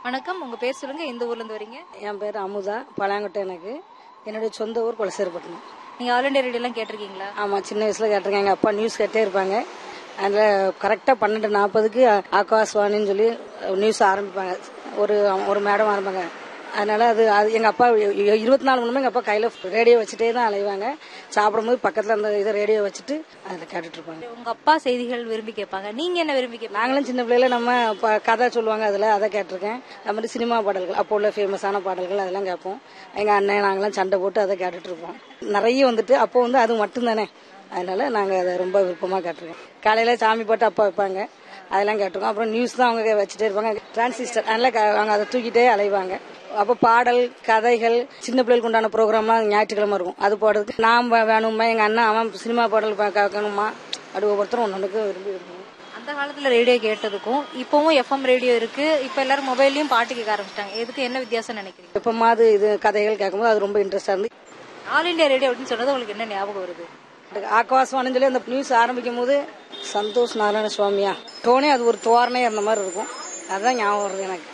வணக்கம் உங்க பேர் சொல்லுங்க எந்த ஊர்ல இருந்து வரீங்க என் பேர் அமுதா பழாங்கொட்டை எனக்கு என்னுடைய சொந்த ஊர் குலசேரிப்பட்டினம் நீங்க ஆல் இண்டியா ரேடியோ எல்லாம் கேட்டிருக்கீங்களா ஆமாம் சின்ன வயசில் கேட்டிருக்கேன் எங்கள் அப்பா நியூஸ் கேட்டே இருப்பாங்க அதில் கரெக்டாக பன்னெண்டு நாற்பதுக்கு ஆகாஷ்வாணின்னு சொல்லி நியூஸ் ஆரம்பிப்பாங்க ஒரு ஒரு மேடம் ஆரம்பிப்பாங்க அதனால அது அது எங்கள் அப்பா இ- இருபத்தி நாலு மணி நேரம் எங்கள் அப்பா கையில் ரேடியோ வச்சுட்டே தான் அலைவாங்க சாப்பிடும்போது பக்கத்தில் அந்த இதை ரேடியோ வச்சுட்டு அதில் கேட்டுட்டு இருப்பாங்க உங்க அப்பா செய்திகள் விரும்பி கேட்பாங்க நீங்க என்ன விரும்பி கேட்பாங்க நாங்களும் சின்ன பிள்ளையில நம்ம ப- கதை சொல்லுவாங்க அதில் அதை கேட்டிருக்கேன் அது மாதிரி சினிமா பாடல்கள் அப்போ உள்ள ஃபேமஸான பாடல்கள் அதெல்லாம் கேட்போம் எங்கள் அண்ணன் நாங்களாம் சண்டை போட்டு அதை கேட்டுட்டு இருப்போம் நிறைய வந்துட்டு அப்போ வந்து அது மட்டும்தானே அதனால நாங்கள் அதை ரொம்ப விருப்பமாக கேட்டிருக்கோம் காலையில் சாமி பாட்டு அப்பா வைப்பாங்க அதெல்லாம் கேட்டிருக்கோம் அப்புறம் நியூஸ் தான் அவங்க வச்சுட்டே இருப்பாங்க டிரான்சிஸ்டர் அதனால க- அவங்க அதை தூக்கிட்டே அலைவாங்க அப்போ பாடல் கதைகள் சின்ன பிள்ளைகளுக்கு உண்டான ப்ரோக்ராம்லாம் ஞாயிற்றுக்கிழமை இருக்கும் அது போடுறதுக்கு நான் வே- வேணுமா எங்கள் அண்ணன் அவன் சினிமா பாடல் பா- கேட்கணுமா அப்படி ஒவ்வொருத்தரும் ஒன்று ஒன்றுக்கு விரும்பி விரும்புவோம் அந்த காலத்துல ரேடியோ கேட்டதுக்கும் இப்பவும் எஃப்எம் ரேடியோ இருக்கு இப்ப எல்லாரும் மொபைல்லயும் பாட்டு கேட்க ஆரம்பிச்சிட்டாங்க எதுக்கு என்ன வித்தியாசம் நினைக்கிறீங்க எப்பமாவது இது கதைகள் கேட்கும்போது அது ரொம்ப இன்ட்ரெஸ்டாக இருந்து ஆல் இண்டியா ரேடியோ அப்படின்னு சொன்னது உங்களுக்கு என்ன ஞாபகம் வருது ஆகாசவாணின்னு சொல்லி அந்த நியூஸ் ஆரம்பிக்கும் போது சந்தோஷ் நாராயண சுவாமியா டோனே அது ஒரு தோரணை அந்த மாதிரி இருக்கும் அதுதான் ஞாபகம் வருது எனக்கு